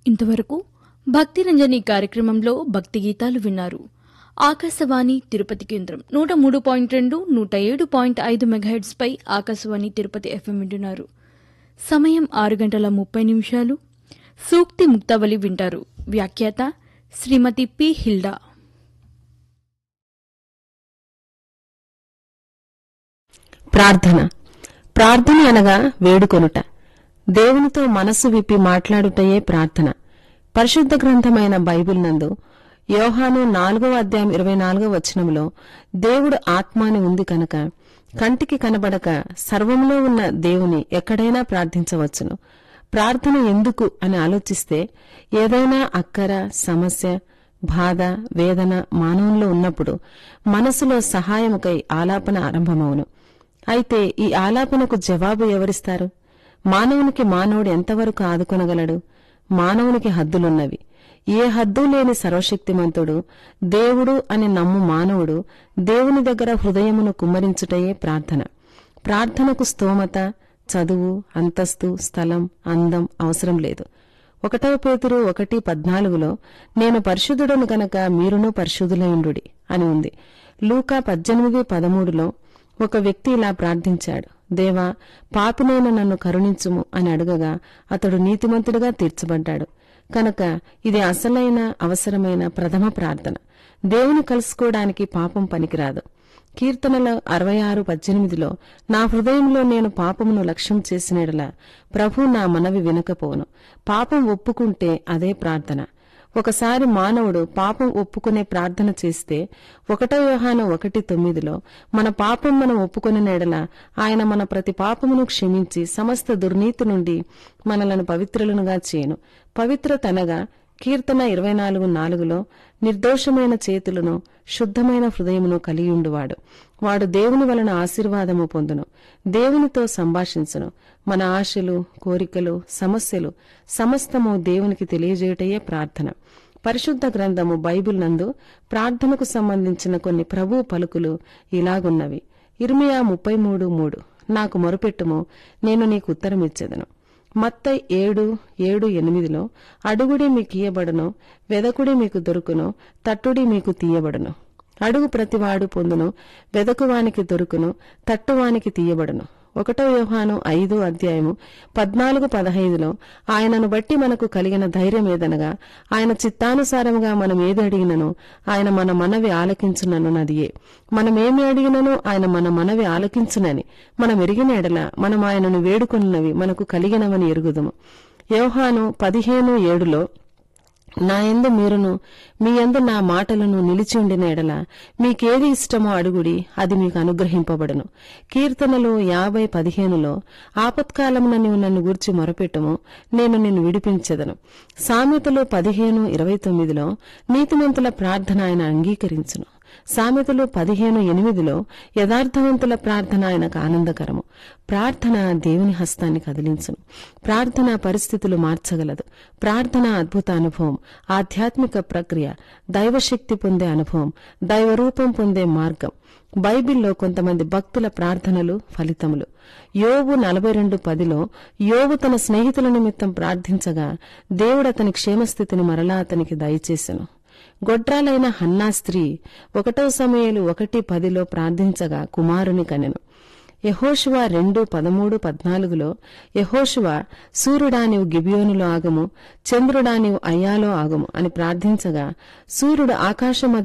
ఇంతవరకు భక్తిరంజని కార్యక్రమంలో భక్తి గీతాలు విన్నారు ఆకాశవాణి తిరుపతి కేంద్రం నూట మూడు పాయింట్ రెండు నూట ఏడు పాయింట్ ఐదు మెగాహెడ్స్ పై ఆకాశవాణి తిరుపతి ఎఫ్ఎం వింటున్నారు సమయం ఆరు గంటల ముప్పై నిమిషాలు సూక్తి ముక్తావళి వింటారు వ్యాఖ్యాత శ్రీమతి పి హిల్డా ప్రార్థన ప్రార్థన అనగా వేడుకొనుట దేవునితో మనస్సు విప్పి మాట్లాడుటయే ప్రార్థన పరిశుద్ధ గ్రంథమైన బైబిల్ నందు యోహాను నాలుగవ అధ్యాయం ఇరవై నాలుగవ వచనంలో దేవుడు ఆత్మాని ఉంది కనుక కంటికి కనబడక సర్వంలో ఉన్న దేవుని ఎక్కడైనా ప్రార్థించవచ్చును ప్రార్థన ఎందుకు అని ఆలోచిస్తే ఏదైనా అక్కర సమస్య బాధ వేదన మానవంలో ఉన్నప్పుడు మనసులో సహాయముకై ఆలాపన ఆరంభమవును అయితే ఈ ఆలాపనకు జవాబు ఎవరిస్తారు మానవునికి మానవుడు ఎంతవరకు ఆదుకొనగలడు మానవునికి హద్దులున్నవి ఏ హద్దు లేని సర్వశక్తిమంతుడు దేవుడు అని నమ్ము మానవుడు దేవుని దగ్గర హృదయమును కుమ్మరించుటయే ప్రార్థన ప్రార్థనకు స్తోమత చదువు అంతస్తు స్థలం అందం అవసరం లేదు ఒకటవ పేతురు ఒకటి పద్నాలుగులో నేను పరిశుద్ధుడను గనక మీరును పరిశుద్ధులయుండుడి అని ఉంది లూకా పద్దెనిమిది పదమూడులో ఒక వ్యక్తి ఇలా ప్రార్థించాడు దేవా పాపినైన నన్ను కరుణించుము అని అడగగా అతడు నీతిమంతుడిగా తీర్చబడ్డాడు కనుక ఇది అసలైన అవసరమైన ప్రథమ ప్రార్థన దేవుని కలుసుకోవడానికి పాపం పనికిరాదు కీర్తనల అరవై ఆరు పద్దెనిమిదిలో నా హృదయంలో నేను పాపమును లక్ష్యం చేసినడలా ప్రభు నా మనవి వినకపోను పాపం ఒప్పుకుంటే అదే ప్రార్థన ఒకసారి మానవుడు పాపం ఒప్పుకునే ప్రార్థన చేస్తే ఒకటో వ్యవహాన ఒకటి తొమ్మిదిలో మన పాపం మనం ఒప్పుకునే నెడల ఆయన మన ప్రతి పాపమును క్షమించి సమస్త దుర్నీతి నుండి మనలను పవిత్రులనుగా చేయను పవిత్రత అనగా కీర్తన ఇరవై నాలుగు నాలుగులో నిర్దోషమైన చేతులను శుద్ధమైన హృదయమును కలిగియుండువాడు వాడు దేవుని వలన ఆశీర్వాదము పొందును దేవునితో సంభాషించును మన ఆశలు కోరికలు సమస్యలు సమస్తము దేవునికి తెలియజేయటయే ప్రార్థన పరిశుద్ధ గ్రంథము బైబిల్ నందు ప్రార్థనకు సంబంధించిన కొన్ని ప్రభు పలుకులు ఇలాగున్నవి ఇర్మియా ముప్పై మూడు మూడు నాకు మొరపెట్టుము నేను నీకు ఉత్తరమిచ్చేదను మత్త ఏడు ఏడు ఎనిమిదిలో అడుగుడి మీకు ఇయ్యబడును వెదకుడి మీకు దొరుకును తట్టుడి మీకు తీయబడును అడుగు ప్రతివాడు పొందును వెదకువానికి దొరుకును తట్టువానికి తీయబడును ఒకటో వ్యూహాను ఐదు అధ్యాయము పద్నాలుగు పదహైదులో ఆయనను బట్టి మనకు కలిగిన ధైర్యం ఏదనగా ఆయన చిత్తానుసారముగా మనం ఏది అడిగినను ఆయన మన మనవి ఆలకించునను నదియే మనమేమి అడిగినను ఆయన మన మనవి ఆలకించునని మనం ఎరిగిన ఎడల మనం ఆయనను వేడుకొనున్నవి మనకు కలిగినవని ఎరుగుదుము యోహాను పదిహేను ఏడులో నా యందు మీరును మీ యందు నా మాటలను నిలిచి ఉండిన ఎడల మీకేది ఇష్టమో అడుగుడి అది మీకు అనుగ్రహింపబడును కీర్తనలు యాభై పదిహేనులో ఆపత్కాలమున నీవు నన్ను గూర్చి మొరపెట్టుము నేను నిన్ను విడిపించెదను సామెతలు పదిహేను ఇరవై తొమ్మిదిలో నీతిమంతుల ప్రార్థన ఆయన అంగీకరించును సామెతలు పదిహేను ఎనిమిదిలో యథార్థవంతుల ప్రార్థన ఆయనకు ఆనందకరము ప్రార్థన దేవుని హస్తాన్ని కదిలించును ప్రార్థన పరిస్థితులు మార్చగలదు ప్రార్థన అద్భుత అనుభవం ఆధ్యాత్మిక ప్రక్రియ దైవశక్తి పొందే అనుభవం దైవరూపం పొందే మార్గం బైబిల్లో కొంతమంది భక్తుల ప్రార్థనలు ఫలితములు యోబు నలభై రెండు పదిలో యోబు తన స్నేహితుల నిమిత్తం ప్రార్థించగా దేవుడు అతని క్షేమస్థితిని మరలా అతనికి దయచేసెను గొడ్రాలైన హన్నా స్త్రీ ఒకటో సమయాలు ఒకటి పదిలో ప్రార్థించగా కుమారుని కనెను యహోషువ రెండు పదమూడు పద్నాలుగులో యహోషువ సూర్యుడా నీవు గిబియోనులో ఆగము చంద్రుడా నీవు అయ్యాలో ఆగము అని ప్రార్థించగా సూర్యుడు ఆకాశ